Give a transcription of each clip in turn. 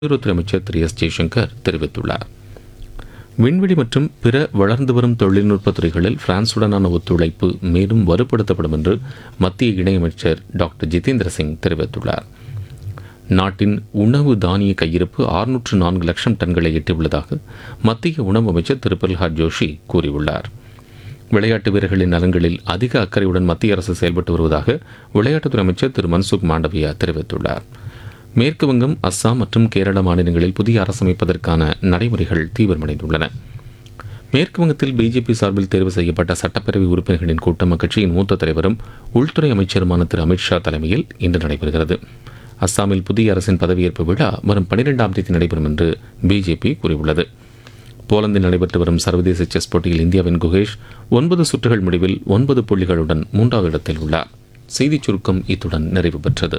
வெளியுறவுத்துறை அமைச்சர் திரு எஸ் ஜெய்சங்கர் தெரிவித்துள்ளார் விண்வெளி மற்றும் பிற வளர்ந்து வரும் தொழில்நுட்ப துறைகளில் பிரான்சுடனான ஒத்துழைப்பு மேலும் வலுப்படுத்தப்படும் என்று மத்திய இணையமைச்சர் டாக்டர் ஜிதேந்திர சிங் தெரிவித்துள்ளார் நாட்டின் உணவு தானிய கையிருப்பு 604 நான்கு லட்சம் டன்களை எட்டியுள்ளதாக மத்திய உணவு அமைச்சர் திரு பிரல்ஹாத் ஜோஷி கூறியுள்ளார் விளையாட்டு வீரர்களின் நலன்களில் அதிக அக்கறையுடன் மத்திய அரசு செயல்பட்டு வருவதாக விளையாட்டுத்துறை அமைச்சர் திரு மன்சுக் மாண்டவியா தெரிவித்துள்ளார் மேற்கு வங்கம் அஸ்ஸாம் மற்றும் கேரள மாநிலங்களில் புதிய அரசு அமைப்பதற்கான நடைமுறைகள் தீவிரமடைந்துள்ளன மேற்கு வங்கத்தில் பிஜேபி சார்பில் தேர்வு செய்யப்பட்ட சட்டப்பேரவை உறுப்பினர்களின் கூட்டம் அக்கட்சியின் மூத்த தலைவரும் உள்துறை அமைச்சருமான திரு அமித்ஷா தலைமையில் இன்று நடைபெறுகிறது அஸ்ஸாமில் புதிய அரசின் பதவியேற்பு விழா வரும் பனிரெண்டாம் தேதி நடைபெறும் என்று பிஜேபி கூறியுள்ளது போலந்தில் நடைபெற்று வரும் சர்வதேச செஸ் போட்டியில் இந்தியாவின் குகேஷ் ஒன்பது சுற்றுகள் முடிவில் ஒன்பது புள்ளிகளுடன் மூன்றாவது இடத்தில் உள்ளார் செய்திச் சுருக்கம் இத்துடன் நிறைவு பெற்றது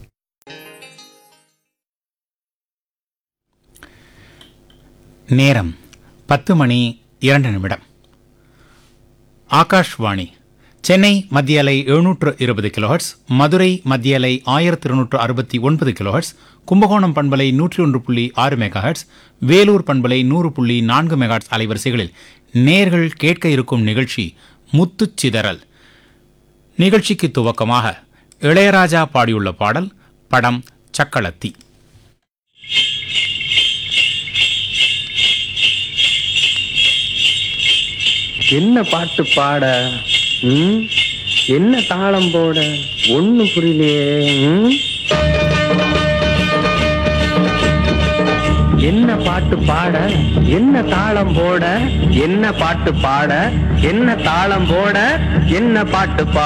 நேரம் பத்து மணி இரண்டு நிமிடம் ஆகாஷ்வாணி சென்னை மத்திய அலை எழுநூற்று இருபது கிலோஹர்ட்ஸ் மதுரை மத்திய அலை ஆயிரத்தி இருநூற்று அறுபத்தி ஒன்பது கிலோஹர்ட்ஸ் கும்பகோணம் பண்பலை நூற்றி ஒன்று புள்ளி ஆறு மெகாஹர்ட்ஸ் வேலூர் பண்பலை நூறு புள்ளி நான்கு மெகாஹர்ட்ஸ் அலைவரிசைகளில் நேர்கள் கேட்க இருக்கும் நிகழ்ச்சி முத்துச் சிதறல் நிகழ்ச்சிக்கு துவக்கமாக இளையராஜா பாடியுள்ள பாடல் படம் சக்களத்தி என்ன பாட்டு பாட ம்? என்ன தாளம் போட ஒண்ணு புரியலையே ம்? என்ன பாட்டு பாட என்ன தாளம் போட என்ன பாட்டு பாட என்ன தாளம் போட என்ன பாட்டு பாட